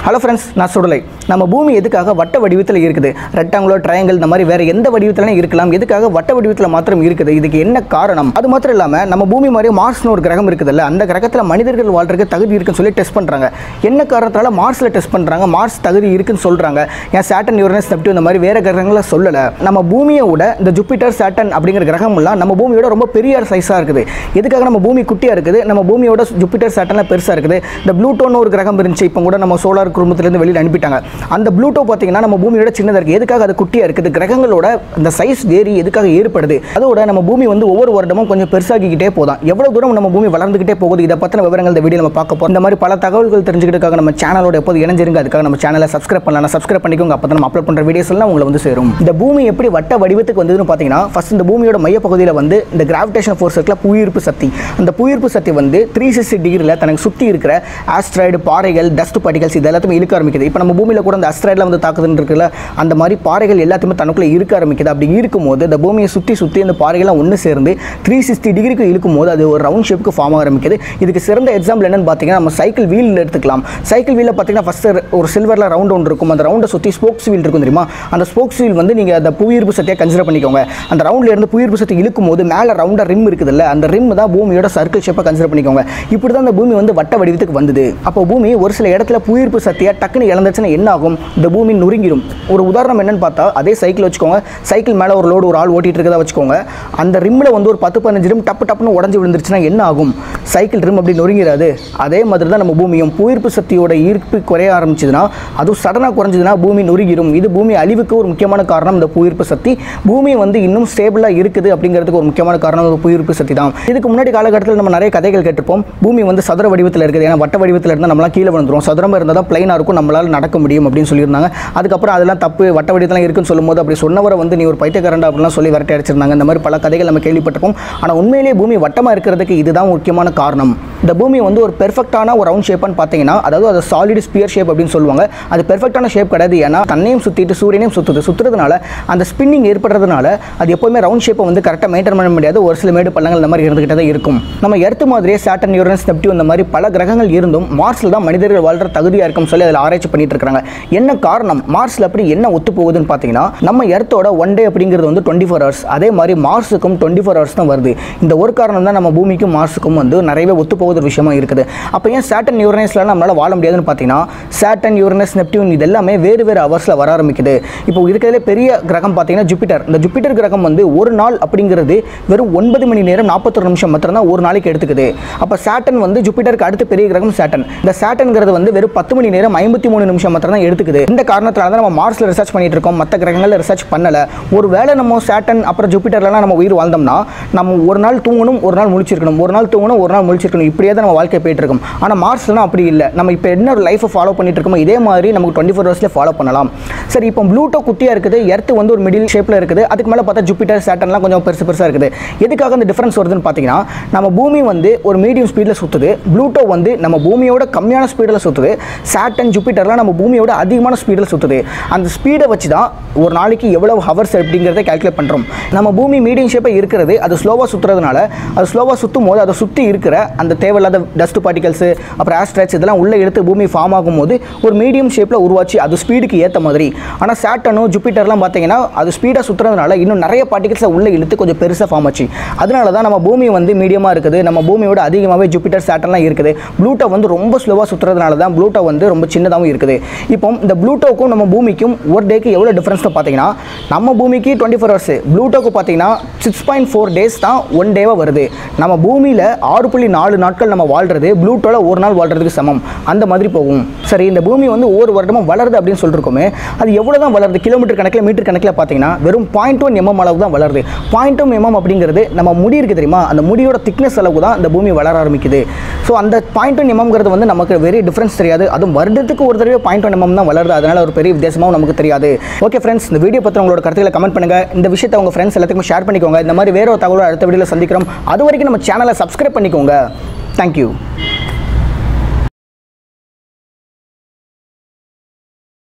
hello friends நான் சுடலை நம்ம பூமி எதுக்காக வட்ட வடிவத்தில் இருக்குது ரெக்டாங்குலர் ட்ரையாங்கிள் இந்த மாதிரி வேற எந்த வடிவத்திலும் இருக்கலாம் எதுக்காக வட்ட வடிவத்தில் மாத்திரம் இருக்குது இதுக்கு என்ன காரணம் அது மாத்திரம் இல்லாமல் நம்ம பூமி மாதிரி மார்ஸ்னு ஒரு கிரகம் இருக்குதுல்ல அந்த கிரகத்தில் மனிதர்கள் வாழ்றதுக்கு தகுதி இருக்குன்னு சொல்லி டெஸ்ட் பண்ணுறாங்க என்ன காரணத்தால மார்ஸில் டெஸ்ட் பண்ணுறாங்க மார்ஸ் தகுதி இருக்குன்னு சொல்கிறாங்க ஏன் சேட்டன் யூரனஸ் நெப்டியூன் இந்த மாதிரி வேற கிரகங்களை சொல்லலை நம்ம பூமியை விட இந்த ஜூபிட்டர் சேட்டன் அப்படிங்கிற கிரகம்லாம் நம்ம பூமியோட ரொம்ப பெரிய சைஸாக இருக்குது எதுக்காக நம்ம பூமி குட்டியாக இருக்குது நம்ம பூமியோட ஜூபிட்டர் சேட்டன்லாம் பெருசாக இருக்குது இந்த ப்ளூட்டோன்னு ஒரு கிரகம் இருந்துச்சு இப்போ கூட நம்ம சோலார் குடும்பத்திலேருந்து வெளியில் அனுப்பிட்டாங்க அந்த ப்ளூட்டோ பார்த்தீங்கன்னா நம்ம பூமியோட சின்னதாக இருக்குது எதுக்காக அது குட்டியாக இருக்குது கிரகங்களோட இந்த சைஸ் வேரி எதுக்காக ஏற்படுது அதோட நம்ம பூமி வந்து ஒவ்வொரு வருடமும் கொஞ்சம் பெருசாகிக்கிட்டே போதும் எவ்வளோ தூரம் நம்ம பூமி வளர்ந்துக்கிட்டே போகுது இதை பற்றின விவரங்கள் இந்த வீடியோ நம்ம பார்க்க போகிறோம் இந்த மாதிரி பல தகவல்கள் தெரிஞ்சுக்கிறதுக்காக நம்ம சேனலோட எப்போது இணைஞ்சிருங்க அதுக்காக நம்ம சேனலை சப்ஸ்கிரைப் பண்ணலாம் சப்ஸ்கிரைப் பண்ணிக்கோங்க அப்போ தான் நம்ம அப்லோட் பண்ணுற வீடியோஸ் எல்லாம் உங்களை வந்து சேரும் இந்த பூமி எப்படி வட்ட வடிவத்துக்கு வந்ததுன்னு பார்த்தீங்கன்னா ஃபர்ஸ்ட் இந்த பூமியோட மையப்பகுதியில் வந்து இந்த கிராவிடேஷன் ஃபோர்ஸ் இருக்குல்ல புவியீர்ப்பு சக்தி அந்த புவியீர்ப்பு சக்தி வந்து த்ரீ சிக்ஸ்டி டிகிரியில் தனக்கு சுற்றி இருக்கிற ஆஸ்ட்ராய்டு பாறைகள் டஸ்ட் பார்ட்டிகல்ஸ் இது எல்லாத்தையுமே இழுக்க ஆரம்பிக்குது இப்போ நம்ம பூமியில் கூட அந்த அஸ்ட்ராய்டில் வந்து தாக்குதுன்னு இருக்குல்ல அந்த மாதிரி பாறைகள் எல்லாத்தையுமே தனக்குள்ளே இருக்க ஆரம்பிக்குது அப்படி இருக்கும்போது இந்த பூமியை சுற்றி சுற்றி அந்த பாறைகள்லாம் ஒன்று சேர்ந்து த்ரீ சிக்ஸ்டி டிகிரிக்கு இழுக்கும் போது அது ஒரு ரவுண்ட் ஷேப்புக்கு ஃபார்ம் ஆக ஆரம்பிக்குது இதுக்கு சிறந்த எக்ஸாம்பிள் என்னன்னு பார்த்தீங்கன்னா நம்ம சைக்கிள் வீல் எடுத்துக்கலாம் சைக்கிள் வீலில் பார்த்தீங்கன்னா ஃபஸ்ட்டு ஒரு சில்வரில் ரவுண்ட் ஒன்று இருக்கும் அந்த ரவுண்டை சுற்றி ஸ்போக்ஸ் வீல் இருக்கும் தெரியுமா அந்த ஸ்போக்ஸ் வீல் வந்து நீங்கள் அந்த புவியீர்ப்பு சக்தியாக கன்சிடர் பண்ணிக்கோங்க அந்த ரவுண்டில் இருந்து புவியீர்ப்பு சக்தி இழுக்கும் போது மேலே ரவுண்டாக ரிம் இருக்குதுல்ல அந்த ரிம் தான் பூமியோட சர்க்கிள் ஷேப்பாக கன்சிடர் பண்ணிக்கோங்க இப்படி தான் அந்த பூமி வந்து வட்ட வடிவத்துக்கு வந்தது அப்போ பூமி ஒரு சில இடத்துல புவியீர்ப்பு சக்தியாக டக்குன்னு இழந்துச்சுன்னா என்ன ஆகும் இந்த பூமி நொறுங்கிடும் ஒரு உதாரணம் என்னன்னு பார்த்தா அதே சைக்கிள் வச்சுக்கோங்க சைக்கிள் மேலே ஒரு லோடு ஒரு ஆள் ஓட்டிட்டு இருக்கதா வச்சுக்கோங்க அந்த ரிம்மில் வந்து ஒரு பத்து பதினஞ்சு ரிம் டப்பு டப்புன்னு உடஞ்சி விழுந்துருச்சுன்னா என்ன ஆகும் சைக்கிள் ரிம் அப்படி நொறுங்கிறாது அதே மாதிரி தான் நம்ம பூமியும் புவியீர்ப்பு சக்தியோட ஈர்ப்பு குறைய ஆரம்பிச்சதுன்னா அதுவும் சடனாக குறைஞ்சதுன்னா பூமி நொறுங்கிடும் இது பூமி அழிவுக்கு ஒரு முக்கியமான காரணம் இந்த புவியீர்ப்பு சக்தி பூமி வந்து இன்னும் ஸ்டேபிளாக இருக்குது அப்படிங்கிறதுக்கு ஒரு முக்கியமான காரணம் இந்த புவியீர்ப்பு சக்தி தான் இதுக்கு முன்னாடி காலகட்டத்தில் நம்ம நிறைய கதைகள் கேட்டிருப்போம் பூமி வந்து சதுர வடிவத்தில் இருக்குது ஏன்னா வட்ட வடிவத்தில் இருந்தால் நம்மளாம் கீழே விழுந்துரும் சதுரமாக இருந்தால் தான் பிளைனாக இருக்கும் நம்மளால் நடக்க முடியும் அப்படின்னு சொல்லியிருந்தாங்க அதுக்கப்புறம் அதெல்லாம் தப்பு வட்ட வடிவத்தில் இருக்குன்னு சொல்லும்போது அப்படி சொன்னவரை வந்து நீ ஒரு பைத்தியக்காரண்டா அப்படிலாம் சொல்லி விரட்டி அடிச்சிருந்தாங்க இந்த மாதிரி பல கதைகள் நம்ம கேள்விப்பட்டிருப்போம் ஆனால் உண்மையிலேயே பூமி வட்டமாக இருக்கிறதுக்கு இதுதான் முக்கியமான காரணம் இந்த பூமி வந்து ஒரு பெர்ஃபெக்டான ஒரு ரவுண்ட் ஷேப்னு பார்த்தீங்கன்னா அதாவது அது சாலிட் ஸ்பியர் ஷேப் அப்படின்னு சொல்லுவாங்க அது பெர்ஃபெக்டான ஷேப் கிடையாது ஏன்னா தன்னையும் சுற்றிட்டு சூரியனையும் சுற்றுது சுற்றுறதுனால அந்த ஸ்பின்னிங் ஏற்படுறதுனால அது எப்போவுமே ரவுண்ட் ஷேப்பை வந்து கரெக்டாக மெயின்டைன் பண்ண முடியாது ஒரு சில மேடு பள்ளங்கள் இந்த மாதிரி இருந்துகிட்டே தான் இருக்கும் நம்ம எர்த்து மாதிரியே சாட்டன் யூரன்ஸ் நெப்டியூ இந்த மாதிரி பல கிரகங்கள் இருந்தும் மார்ஸில் தான் மனிதர்கள் வாழ்ற தகுதியாக இருக்கும்னு சொல்லி அதில் ஆராய்ச்சி பண்ணிட்டு இருக்காங்க என்ன காரணம் மார்ஸில் அப்படி என்ன ஒத்து போகுதுன்னு பார்த்தீங்கன்னா நம்ம எர்த்தோட ஒன் டே அப்படிங்கிறது வந்து டுவெண்ட்டி ஃபோர் ஹவர்ஸ் அதே மாதிரி மார்ஸுக்கும் டுவெண்ட்டி ஃபோர் ஹவர்ஸ் தான் வருது இந்த ஒரு காரணம் தான் நம்ம பூமிக்கும் மார்ஸுக்கும் வந்து நிறையவே ஒத்து போகுது ஒரு விஷயமா இருக்குது அப்போ ஏன் சேட்டன் யூரனஸ்லாம் நம்மளால் வாழ முடியாதுன்னு பார்த்தீங்கன்னா சேட்டன் யூரனஸ் நெப்டியூன் இது எல்லாமே வேறு வேறு ஹவர்ஸில் வர ஆரம்பிக்குது இப்போ இருக்கிறதுலே பெரிய கிரகம் பார்த்தீங்கன்னா ஜூபிட்டர் இந்த ஜூபிட்டர் கிரகம் வந்து ஒரு நாள் அப்படிங்கிறது வெறும் ஒன்பது மணி நேரம் நாற்பத்தொரு நிமிஷம் மாத்திரம் தான் ஒரு நாளைக்கு எடுத்துக்குது அப்போ சேட்டன் வந்து ஜூபிட்டருக்கு அடுத்து பெரிய கிரகம் சேட்டன் இந்த சேட்டன்கிறது வந்து வெறும் பத்து மணி நேரம் ஐம்பத்தி மூணு நிமிஷம் மாத்திரம் தான் எடுத்துக்குது இந்த காரணத்தினால தான் நம்ம மார்ஸில் ரிசர்ச் பண்ணிட்டு இருக்கோம் மற்ற கிரகங்களில் ரிசர்ச் பண்ணல ஒரு வேளை நம்ம சேட்டன் அப்புறம் ஜூபிட்டர்லாம் நம்ம உயிர் வாழ்ந்தோம்னா நம்ம ஒரு நாள் தூங்கணும் ஒரு நாள் முழிச்சிருக்கணும் ஒரு நாள் தூங்கணும் ஒரு நாள் முழிச்சிருக்கணும் இப்படியே தான் நம்ம வாழ்க்கை போயிட்டு இருக்கும் ஆனால் மார்ஸ்லாம் அப்படி இல்லை நம்ம இப்போ என்ன ஒரு லைஃப்பை ஃபாலோ பண்ணிட்டு இருக்கோமோ இதே மாதிரி நமக்கு டுவெண்ட்டி ஃபோர் ஹவர்ஸ்லேயே ஃபாலோ பண்ணலாம் சரி இப்போ ப்ளூட்டோ குட்டியாக இருக்குது எர்த்து வந்து ஒரு மிடில் ஷேப்பில் இருக்குது அதுக்கு மேலே பார்த்தா ஜூபிட்டர் சேட்டன்லாம் கொஞ்சம் பெருசு பெருசாக இருக்குது எதுக்காக அந்த டிஃப்ரென்ஸ் வருதுன்னு பார்த்தீங்கன்னா நம்ம பூமி வந்து ஒரு மீடியம் ஸ்பீடில் சுற்றுது ப்ளூட்டோ வந்து நம்ம பூமியோட கம்மியான ஸ்பீடில் சுற்றுது சேட்டன் ஜூபிட்டர்லாம் நம்ம பூமியோட அதிகமான ஸ்பீடில் சுற்றுது அந்த ஸ்பீடை வச்சு தான் ஒரு நாளைக்கு எவ்வளோ ஹவர்ஸ் அப்படிங்கிறத கால்குலேட் பண்ணுறோம் நம்ம பூமி மீடியம் ஷேப்பை இருக்கிறது அது ஸ்லோவாக சுற்றுறதுனால அது ஸ்லோவாக சுற்றும் போது அதை சுற்றி இருக்கிற அந்த தேவையில்லாத டஸ்ட் பார்ட்டிகல்ஸு அப்புறம் ஆஸ்ட்ராக்ஸ் இதெல்லாம் உள்ளே எடுத்து பூமி ஃபார்ம் ஆகும்போது ஒரு மீடியம் ஷேப்பில் உருவாச்சு அது ஸ்பீடுக்கு ஏற்ற மாதிரி ஆனால் சேட்டனும் ஜூபிட்டர்லாம் பார்த்தீங்கன்னா அது ஸ்பீடாக சுற்றுறதுனால இன்னும் நிறைய பார்ட்டிகல்ஸை உள்ளே இழுத்து கொஞ்சம் பெருசாக ஃபார்ம் ஆச்சு அதனால தான் நம்ம பூமி வந்து மீடியமாக இருக்குது நம்ம பூமியோட அதிகமாகவே ஜூபிட்டர் சேட்டன்லாம் இருக்குது ப்ளூட்டோ வந்து ரொம்ப ஸ்லோவாக சுற்றுறதுனால தான் ப்ளூட்டோ வந்து ரொம்ப சின்னதாகவும் இருக்குது இப்போ இந்த ப்ளூட்டோக்கும் நம்ம பூமிக்கும் ஒரு டேக்கு எவ்வளோ டிஃப்ரென்ஸ்னு பார்த்தீங்கன்னா நம்ம பூமிக்கு டுவெண்ட்டி ஃபோர் ஹவர்ஸ் ப்ளூட்டோக்கு பார்த்தீங்கன்னா சிக்ஸ் பாயிண்ட் ஃபோர் டேஸ் தான் ஒன் டேவாக வருது நம்ம பூமியில் ஆறு புள்ளி நாலு நாட்கள் நம்ம வாழ்றது ப்ளூட்டோவில் ஒரு நாள் வாழ்றதுக்கு சமம் அந்த மாதிரி போகும் சரி இந்த பூமி வந்து ஒவ்வொரு வருடமும் வளருது அப்படின்னு சொல்லிருக்கோமே அது எவ்வளோ தான் வளருது கிலோமீட்டர் கணக்கில் மீட்டர் கணக்கில் பார்த்தீங்கன்னா வெறும் பாயிண்ட் ஒன் எம்எம் அளவு தான் வளருது பாயிண்ட் ஒன் எம்எம் அப்படிங்கிறது நம்ம முடி இருக்குது தெரியுமா அந்த முடியோட திக்னஸ் அளவு தான் இந்த பூமி வளர ஆரம்பிக்குது ஸோ அந்த பாயிண்ட் ஒன் எம்எம்ங்கிறது வந்து நமக்கு வெரி டிஃப்ரென்ஸ் தெரியாது அதுவும் வருடத்துக்கு ஒரு தடவை பாயிண்ட் ஒன் எம்எம் தான் வளருது அதனால ஒரு பெரிய வித்தியாசமாகவும் நமக்கு தெரியாது ஓகே ஃப்ரெண்ட்ஸ் இந்த வீடியோ பற்றி உங்களோட கருத்துக்களை கமெண்ட் பண்ணுங்க இந்த விஷயத்தை உங்கள் ஃப்ரெண்ட்ஸ் எல்லாத்துக்கும் ஷேர் பண்ணிக்கோங்க இந்த மாதிரி வேற ஒரு தகவலோட அடுத்த வீடியோவில் சந்திக்கிறோம் அது வரைக்கும் நம்ம சேனலை சப்ஸ்கிரைப் பண்ணிக்கோங்க தேங்க்யூ